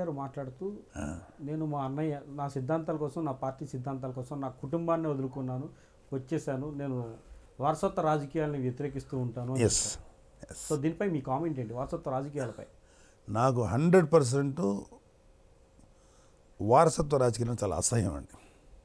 గారు మాట్లాడుతూ నేను మా అన్నయ్య నా సిద్ధాంతాల కోసం నా పార్టీ సిద్ధాంతాల కోసం నా కుటుంబాన్ని వదులుకున్నాను వచ్చేసాను నేను వారసత్వ రాజకీయాలను వ్యతిరేకిస్తూ ఉంటాను అని ఎస్ చెప్పారు. సో దీనిపై మీ కామెంట్ ఏంటి వారసత్వ రాజకీయాలపై నాకు హండ్రెడ్ పర్సెంట్ వారసత్వ రాజకీయం చాలా అసహ్యం అండి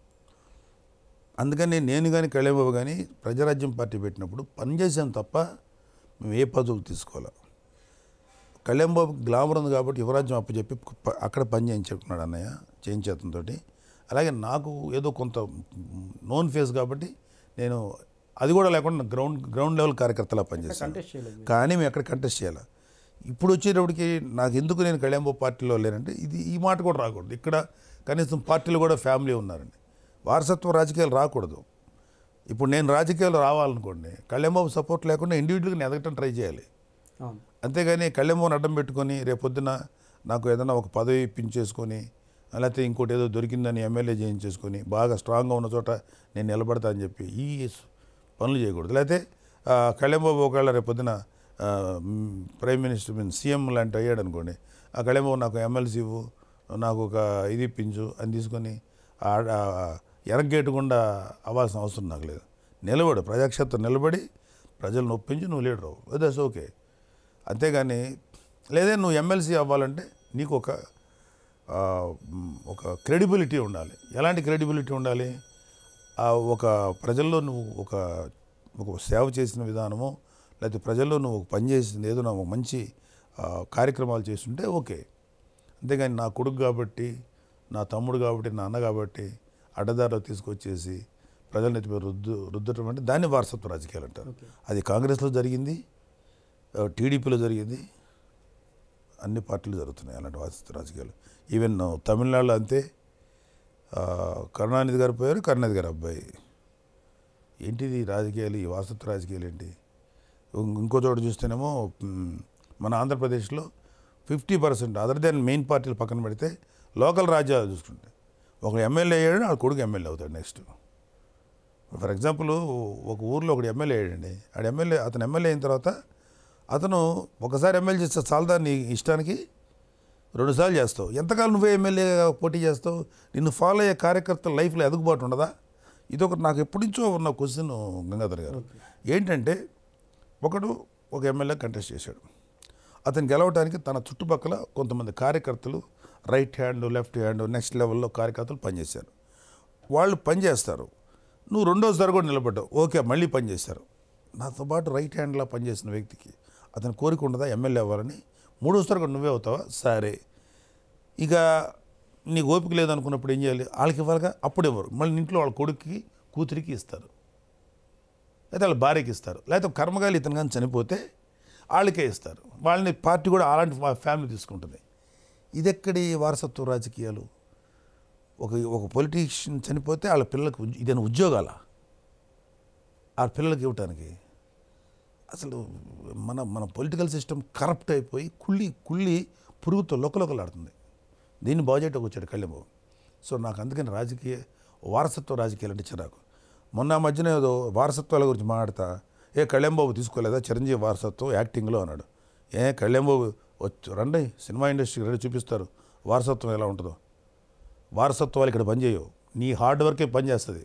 అందుకని నేను కానీ కళ్యాణబాబు కానీ ప్రజారాజ్యం పార్టీ పెట్టినప్పుడు పనిచేసాం తప్ప మేము ఏ పదవులు తీసుకోవాలి కళ్యాణబాబు గ్లామర్ ఉంది కాబట్టి యువరాజ్యం అప్పచెప్పి ప- అక్కడ పని చేయించుకున్నాడు అన్నయ్య చేయించేతంతో అలాగే నాకు ఏదో కొంత నోన్ ఫేస్ కాబట్టి నేను అది కూడా లేకుండా గ్రౌండ్ గ్రౌండ్ లెవెల్ కార్యకర్తలా పనిచేశాను కంటెస్ట్ చేయలేదు కానీ మేము ఎక్కడ కంటెస్ట్ చేయాలి ఇప్పుడు వచ్చేటప్పటికి నాకు ఎందుకు నేను కళ్యాణబాబు పార్టీలో లేనంటే ఇది ఈ మాట కూడా రాకూడదు ఇక్కడ కనీసం పార్టీలో కూడా ఫ్యామిలీ ఉన్నారండి వారసత్వ రాజకీయాలు రాకూడదు ఇప్పుడు నేను రాజకీయాలు రావాలనుకోండి కళ్యాణబాబు సపోర్ట్ లేకుండా ఇండివిజువల్గా నేను ఎదగటం ట్రై చేయాలి అవును అంతేగాని కళ్యాణబాబుని అడ్డం పెట్టుకొని రేపొద్దున నాకు ఏదైనా ఒక పదవి ఇప్పించేసుకొని లేకపోతే ఇంకోటి ఏదో దొరికిందని ఎమ్మెల్యే చేయించేసుకొని బాగా స్ట్రాంగ్గా ఉన్న చోట నేను నిలబడతా అని చెప్పి ఈ పనులు చేయకూడదు లేకపోతే ఆ, కళ్యాణబాబు ఒకవేళ రేపొద్దున ఆ, మ్, ప్రైమ్ మినిస్టర్ మీన్ సీఎం లాంటి అయ్యాడు అనుకోండి ఆ కళ్యాణబాబు నాకు ఎమ్మెల్సీ ఇవ్వు నాకు ఒక ఇది ఇప్పించు అని తీసుకొని ఆ- ఆ ఎరగేయకుండా అవ్వాల్సిన అవసరం నాకు లేదు నిలబడు ప్రజాక్షేత్రం నిలబడి ప్రజలను ఒప్పించి నువ్వు లీడర్ అవ్వు దట్స్ ఓకే అంతేగాని లేదే నువ్వు ఎమ్మెల్సీ అవ్వాలంటే నీకు ఒక ఆ, మ్, ఒక క్రెడిబిలిటీ ఉండాలి ఎలాంటి క్రెడిబిలిటీ ఉండాలి ఆ ఒక ప్రజల్లో నువ్వు ఒక ఒక సేవ చేసిన విధానము లేకపోతే ప్రజల్లో నువ్వు ఒక పని చేసింది ఏదో ఒక మంచి ఆ, కార్యక్రమాలు చేస్తుంటే ఓకే అంతేగాని నా కొడుకు కాబట్టి నా తమ్ముడు కాబట్టి నా అన్న కాబట్టి అడ్డదారిలో తీసుకొచ్చేసి ప్రజల నెత్తిపై రుద్దు రుద్దటం అంటే దాన్ని వారసత్వ రాజకీయాలు అంటారు ఓకే అది కాంగ్రెస్లో జరిగింది ఆ, టీడీపీలో జరిగింది అన్ని పార్టీలు జరుగుతున్నాయి అలాంటి వారసత్వ రాజకీయాలు ఈవెన్ తమిళనాడులో అంతే ఆ, కరుణానిధి గారు పోయారు కరుణానిధి గారు అబ్బాయి ఏంటిది ఈ రాజకీయాలు ఈ వారసత్వ రాజకీయాలు ఏంటి ఇం- ఇంకో చోట చూస్తేనేమో మ్, మన ఆంధ్రప్రదేశ్లో fifty percent other then main పార్టీలు పక్కన పెడితే లోకల్ రాజ్యాలు చూసుకుంటే ఒక ఎమ్మెల్యే అయ్యాడు ఆ కొడుకు ఎమ్మెల్యే అవుతాడు నెక్స్ట్ ఫర్ ఎగ్జాంపుల్ ఒక ఊర్లో ఒకడు ఎమ్మెల్యే అయ్యాడండి ఆడు ఎమ్మెల్యే అతను ఎమ్మెల్యే అయిన తర్వాత అతను ఒకసారి ఎమ్మెల్యే చేస్తే చాలదా నీ ఇష్టానికి రెండుసార్లు చేస్తావు ఎంతకాలం నువ్వే ఎమ్మెల్యేగా పోటీ చేస్తావు నిన్ను ఫాలో అయ్యే కార్యకర్తల లైఫ్లో ఎదుగుబాటు ఉండదా ఇది ఒకటి నాకు ఎప్పటి నుంచో ఉన్న క్వశ్చన్ గంగాధర్ గారు ఏంటంటే ఒకడు ఒక ఎమ్మెల్యే కంటెస్ట్ చేశాడు అతను గెలవడానికి తన చుట్టుపక్కల కొంతమంది కార్యకర్తలు right hand left hand next లెవెల్లో కార్యకర్తలు పనిచేశారు వాళ్ళు పనిచేస్తారు నువ్వు రెండోసారి కూడా నిలబడ్డావు ఓకే మళ్ళీ పనిచేశారు నాతో పాటు రైట్ హ్యాండ్లా పనిచేసిన వ్యక్తికి అతని కోరిక ఉండదా ఎమ్మెల్యే అవ్వాలని మూడోసారి కూడా నువ్వే అవుతావా సరే ఇక నీకు ఓపిక లేదనుకున్నప్పుడు ఏం చేయాలి వాళ్ళకి ఇవ్వాలిగా అప్పుడు ఇవ్వరు మళ్ళీ ఇంట్లో వాళ్ళ కొడుక్కి కూతురికి ఇస్తారు లేదా వాళ్ళ భార్యకి ఇస్తారు లేకపోతే కర్మగాలి ఇతను కానీ చనిపోతే వాళ్ళకే ఇస్తారు వాళ్ళని పార్టీ కూడా అలాంటి ఫా- ఫ్యామిలీ తీసుకుంటుంది ఇదెక్కడి వారసత్వ రాజకీయాలు ఒక ఒక పొలిటీషియన్ చనిపోతే వాళ్ళ పిల్లలకు ఉద్య- ఇదేనా ఉద్యోగాల ఆ పిల్లలకి ఇవ్వటానికి అసలు మన మన పొలిటికల్ సిస్టమ్ కరప్ట్ అయిపోయి కుళ్ళి కుళ్ళి పురుగుతో లొక్కలొక్కలాడుతుంది దీన్ని బాగు చేయటం వచ్చాడు కళ్యాణబాబు సో నాకు అందుకని రాజకీయ వారసత్వ రాజకీయాలు అంటే చిరాకు మొన్న ఆ మధ్యన ఏదో వారసత్వాల గురించి మాట్లాడతా ఏ కళ్యాణబాబు తీసుకోలేదా చిరంజీవి వారసత్వం యాక్టింగ్లో అన్నాడు ఏ కళ్యాణబాబు వచ్చు రండి సినిమా ఇండస్ట్రీకి రండి చూపిస్తారు వారసత్వం ఎలా ఉంటుందో వారసత్వాలు ఇక్కడ పనిచేయవు నీ హార్డ్ వర్కే పనిచేస్తుంది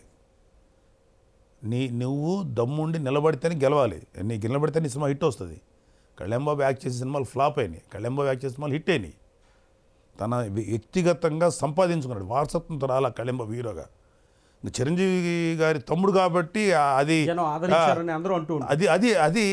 నీ నువ్వు దమ్ముండి నిలబడితేనే గెలవాలి నీ నిలబడితే నీ సినిమా హిట్ వస్తుంది కళ్యాణబాబు యాక్ట్ చేసే సినిమాలు ఫ్లాప్ అయినాయి కళ్యాణబాబు యాక్ట్ చేసే సినిమాలు హిట్ అయినాయి తన వ్య- వ్యక్తిగతంగా సంపాదించుకున్నాడు వారసత్వంతో రాలా కళ్యాణబాబు హీరోగా ఇంకా చిరంజీవి గారి తమ్ముడు కాబట్టి ఆ- అది జనం ఆదరించారని అందరూ అంటూ ఉంటారు అది అది అది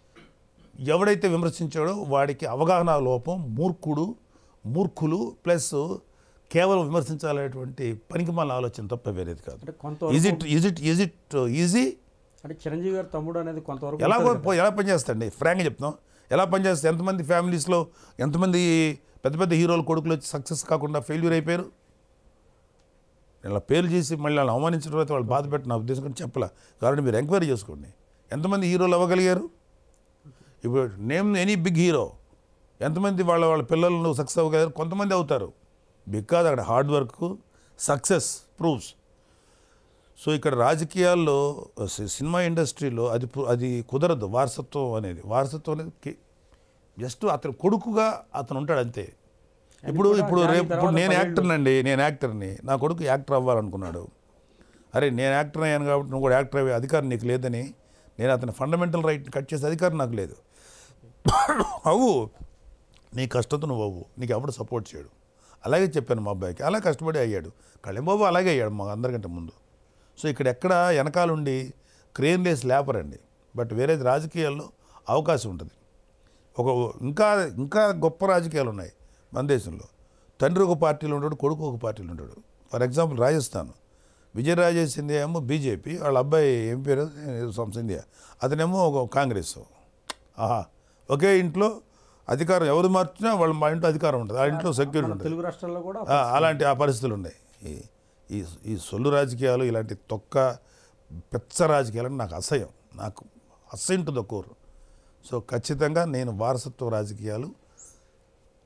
ఎవడైతే విమర్శించాడో వాడికి అవగాహన లోపం మూర్ఖుడు మూర్ఖులు ప్లస్ కేవలం విమర్శించాలనేటువంటి పనికిమాల ఆలోచన తప్ప వేరేది కాదు అంటే ఈజ్ కొంతవరకు it is it is it easy అంటే చిరంజీవి గారి తమ్ముడు అనేది కొంతవరకు ఎలా ఉంటుంది పో- ఎలా పనిచేస్తాండి ఫ్రాంక్గా చెప్తాం ఎలా పనిచేస్తే ఎంతమంది ఫ్యామిలీస్లో ఎంతమంది పెద్ద పెద్ద హీరోల కొడుకులు వచ్చి సక్సెస్ కాకుండా ఫెయిల్యూర్ అయిపోయారు ఇలా పేర్లు చేసి మళ్ళీ వాళ్ళు అవమానించిన తర్వాత వాళ్ళు బాధ పెట్టిన ఉద్దేశం కానీ చెప్పలే కాబట్టి మీరు ఎంక్వైరీ చేసుకోండి ఎంతమంది హీరోలు అవ్వగలిగారు ఇప్పుడు నేమ్ ఎనీ బిగ్ హీరో ఎంతమంది వాళ్ళ వాళ్ళ పిల్లలను సక్సెస్ అవ్వగలిగారు కొంతమంది అవుతారు బికాజ్ అక్కడ hard work success proves so ఇక్కడ రాజకీయాల్లో సి- సినిమా ఇండస్ట్రీలో అది పు- అది కుదరదు వారసత్వం అనేది వారసత్వం అనేది కే- జస్ట్ అతను కొడుకుగా అతను ఉంటాడు అంతే ఇప్పుడు కూడా ఇప్పుడు జాయిన్ రేపు ఇప్పుడు తర్వాత నేను పదేళ్ళు- యాక్టర్ని అండి నేను యాక్టర్ని నా కొడుకు యాక్టర్ అవ్వాలనుకున్నాడు అరే నేను యాక్టర్ అయ్యాను కాబట్టి నువ్వు కూడా యాక్టర్ అయ్యే అధికారం నీకు లేదని నేను అతని ఫండమెంటల్ రైట్ కట్ చేసే అధికారం నాకు లేదు అవ్వు నీ కష్టంతో నువ్వు అవ్వు నీకు ఎవడు సపోర్ట్ చేయడు అలాగే చెప్పాను మా అబ్బాయికి అలా కష్టపడి అయ్యాడు కళ్యాణబాబు అలాగే అయ్యాడు మా అందరికంటే ముందు సో ఇక్కడ ఎక్కడ వెనకాలండి క్రేన్ లేస్ లేపర్ అండి బట్ వేరే రాజకీయాల్లో అవకాశం ఉంటుంది ఒక ఇంకా ఇంకా గొప్ప రాజకీయాలు ఉన్నాయి మన దేశంలో తండ్రి ఒక పార్టీలో ఉంటాడు కొడుకు ఒక పార్టీలో ఉంటాడు ఫర్ ఎగ్జాంపుల్ రాజస్థాన్ విజయరాజే సింధియా ఏమో బీజేపీ వాళ్ళ అబ్బాయి ఏం పేరు ఏదో some సింధియా అతనేమో ఒక కాంగ్రెస్ ఆహా ఒకే ఇంట్లో అధికారం ఎవరు మార్చినా వాళ్ళ మా ఇంట్లో అధికారం ఉంటుంది ఆ ఇంట్లో సెక్యూరిటీ మన ఉంటుంది తెలుగు రాష్ట్రాల్లో కూడా ఆ, అలాంటి ఆ పరిస్థితులు ఉన్నాయి ఈ- ఈ ఈ సొల్లు రాజకీయాలు ఇలాంటి తొక్క పెచ్చ రాజకీయాలు నాకు అసహ్యం నాకు అసహ్యం టు ద కోర్ సో ఖచ్చితంగా నేను వారసత్వ రాజకీయాలు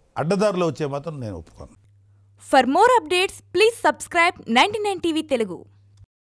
అడ్డదారిలో వచ్చే మాత్రం నేను ఒప్పుకోను For more updates, please subscribe 99 TV Telugu.